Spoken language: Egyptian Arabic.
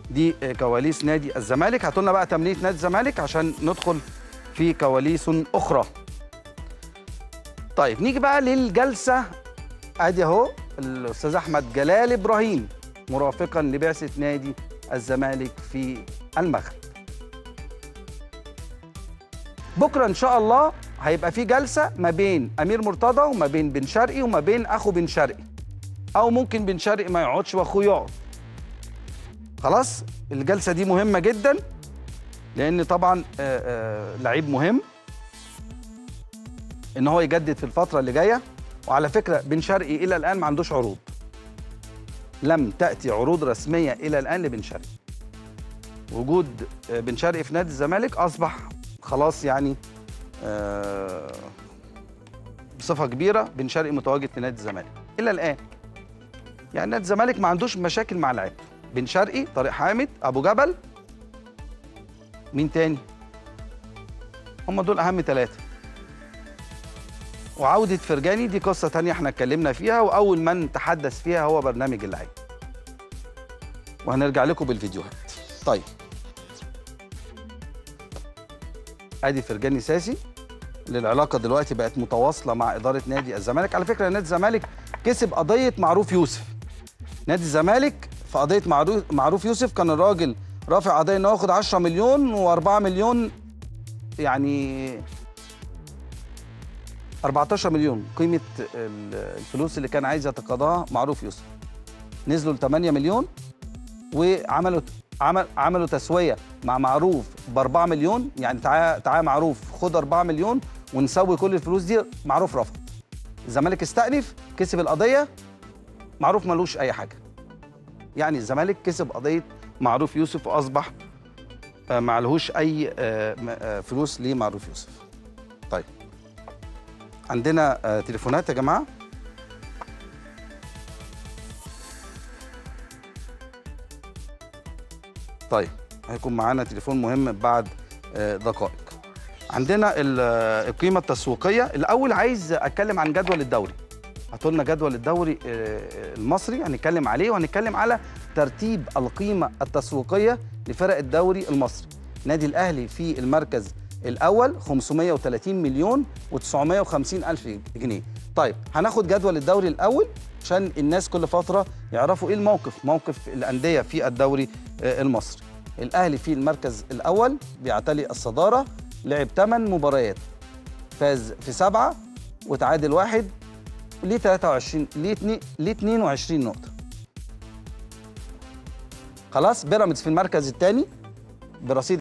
دي آه، كواليس نادي الزمالك هاتوا لنا بقى تمنيه نادي الزمالك عشان ندخل في كواليس اخرى طيب نيجي بقى للجلسه ادي اهو الاستاذ احمد جلال ابراهيم مرافقا لبعثه نادي الزمالك في المغرب بكره ان شاء الله هيبقى في جلسه ما بين امير مرتضى وما بين بن شرقي وما بين اخو بن شرقي او ممكن بن شرقي ما يقعدش واخوه يقعد خلاص الجلسه دي مهمه جدا لان طبعا آه، آه، لعيب مهم ان هو يجدد في الفتره اللي جايه وعلى فكره بن شرقي الى الان ما عندوش عروض لم تاتي عروض رسميه الى الان لبن شرقي وجود آه، بن شرقي في نادي الزمالك اصبح خلاص يعني آه، بصفه كبيره بن شرقي متواجد في نادي الزمالك الى الان يعني نادي الزمالك ما عندوش مشاكل مع لعيبته بن شرقي طارق حامد ابو جبل مين تاني هم دول اهم ثلاثه وعودة فرجاني دي قصة تانية احنا اتكلمنا فيها وأول من تحدث فيها هو برنامج اللعيب وهنرجع لكم بالفيديوهات طيب ادي فرجاني ساسي اللي العلاقة دلوقتي بقت متواصلة مع إدارة نادي الزمالك على فكرة نادي الزمالك كسب قضية معروف يوسف نادي الزمالك في قضية معروف معروف يوسف كان الراجل رافع قضية انه ياخد 10 مليون و4 مليون يعني 14 مليون قيمة ال- الفلوس اللي كان عايز يتقاضاها معروف يوسف نزلوا ل 8 مليون وعملوا عمل عملوا تسوية مع معروف ب 4 مليون يعني تعالى تعالى معروف خد 4 مليون ونسوي كل الفلوس دي معروف رفض الزمالك استأنف كسب القضية معروف ملوش أي حاجة يعني الزمالك كسب قضية معروف يوسف وأصبح آه، معلهوش أي آه، م- آه، فلوس لمعروف يوسف طيب عندنا آه، تليفونات يا جماعه طيب هيكون معانا تليفون مهم بعد آه، دقائق عندنا ال- آه، القيمه التسويقيه الاول عايز اتكلم عن جدول الدوري هاتوا لنا جدول الدوري آه، المصري هنتكلم عليه وهنتكلم على ترتيب القيمه التسويقيه لفرق الدوري المصري نادي الاهلي في المركز الاول 530 مليون و950 الف جنيه طيب هناخد جدول الدوري الاول عشان الناس كل فتره يعرفوا ايه الموقف موقف الانديه في الدوري آه، المصري الاهلي في المركز الاول بيعتلي الصداره لعب 8 مباريات فاز في سبعه وتعادل واحد ليه 23 ليه 2 ليه 22 نقطه خلاص بيراميدز في المركز الثاني برصيد